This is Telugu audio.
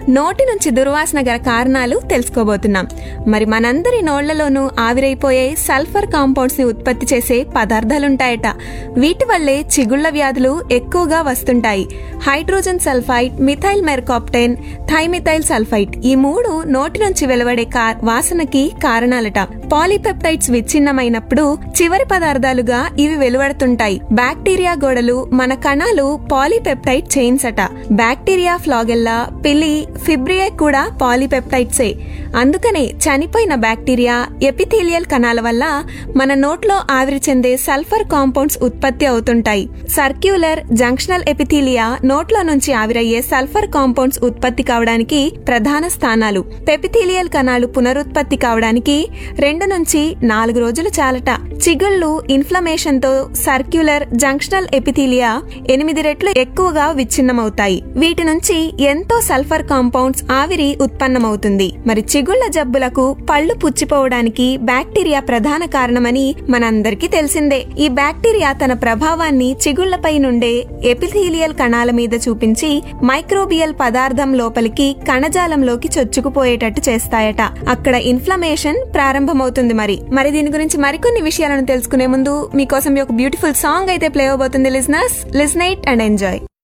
నోటి నుంచి దుర్వాసన గల కారణాలు తెలుసుకోబోతున్నాం మరి మనందరి నోళ్లలోనూ ఆవిరైపోయే సల్ఫర్ కాంపౌండ్స్ ని ఉత్పత్తి చేసే పదార్థాలుంటాయట వీటి వల్లే చిగుళ్ల వ్యాధులు ఎక్కువగా వస్తుంటాయి hydrogen sulphide methyl mercaptan dimethyl sulphide ఈ మూడు నోటి నుంచి వెలువడే కా- వాసనకి కారణాలట పాలీపెప్టైడ్స్ విచ్ఛిన్నమైనప్పుడు చివరి పదార్థాలుగా ఇవి వెలువడుతుంటాయి బ్యాక్టీరియా గోడలు మన కణాలు పాలీపెప్టైడ్ చైన్స్ అట బ్యాక్టీరియా ఫ్లాగెల్లా పిలి ఫిబ్రియే కూడా పాలీపెప్టైడ్సే అందుకనే చనిపోయిన బ్యాక్టీరియా ఎపిథీలియల్ కణాల వల్ల మన నోట్లో ఆవిరి చెందే సల్ఫర్ కాంపౌండ్స్ ఉత్పత్తి అవుతుంటాయి సర్క్యులర్ జంక్షనల్ ఎపిథీలియా నోట్లో నుంచి ఆవిరయ్యే సల్ఫర్ కాంపౌండ్స్ ఉత్పత్తి కావడానికి ప్రధాన స్థానాలు పెపిథీలియల్ కణాలు పునరుత్పత్తి కావడానికి రెండు నుంచి నాలుగు రోజులు చాలట చిగుళ్ళు ఇన్ఫ్లమేషన్ తో సర్క్యులర్ జంక్షనల్ ఎపిథీలియా ఎనిమిది రెట్లు ఎక్కువగా విచ్ఛిన్నమవుతాయి వీటి నుంచి ఎంతో సల్ఫర్ కాంపౌండ్స్ ఆవిరి ఉత్పన్నమవుతుంది మరి చిగుళ్ల జబ్బులకు పళ్ళు పుచ్చిపోవడానికి బ్యాక్టీరియా ప్రధాన కారణమని మనందరికీ తెలిసిందే ఈ బ్యాక్టీరియా తన ప్రభావాన్ని చిగుళ్లపై నుండే ఎపిథీలియల్ కణాల మీద చూపించి మైక్రోబియల్ పదార్థం లోపలికి కణజాలంలోకి చొచ్చుకుపోయేటట్టు చేస్తాయట అక్కడ ఇన్ఫ్లమేషన్ ప్రారంభమవుతుంది మరి మరి దీని గురించి మరికొన్ని విషయాలను తెలుసుకునే ముందు మీకోసం ఒక బ్యూటిఫుల్ సాంగ్ అయితే ప్లే అవబోతుంది లిజనర్స్ లిజనైట్ అండ్ ఎంజాయ్